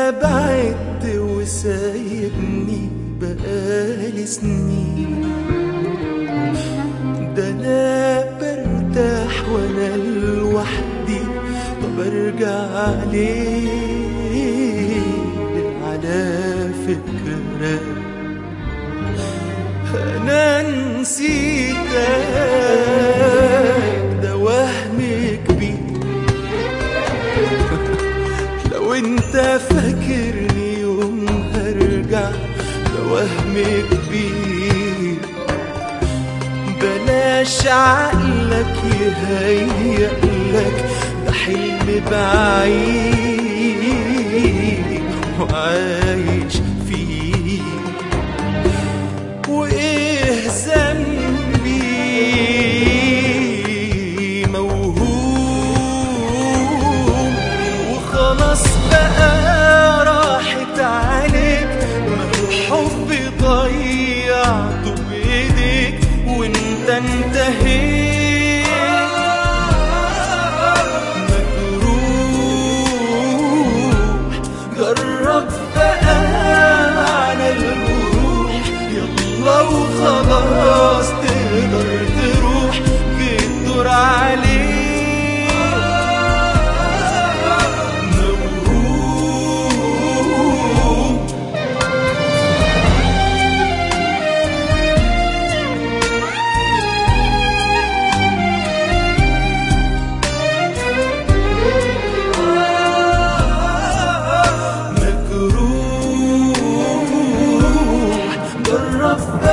بعدت وسايبني بقالي سنين ده انا برتاح وانا لوحدي طب ارجع ليه على فكرة انا نسيتك ده وهم كبير لو انت فاكرني يوم هرجع ده وهم كبير بلاش عقلك يهيأ لك ده حلم بعيد وعايش فيه وايه ذنبي موهوم وخلاص بقى راحت عليك ما الحب ضيعته بايديك وانت انتهيت مجروح جرب بقى على الروح يلا وخلاص تقدر تروح جيت دور عليك موهوم مجروح جرب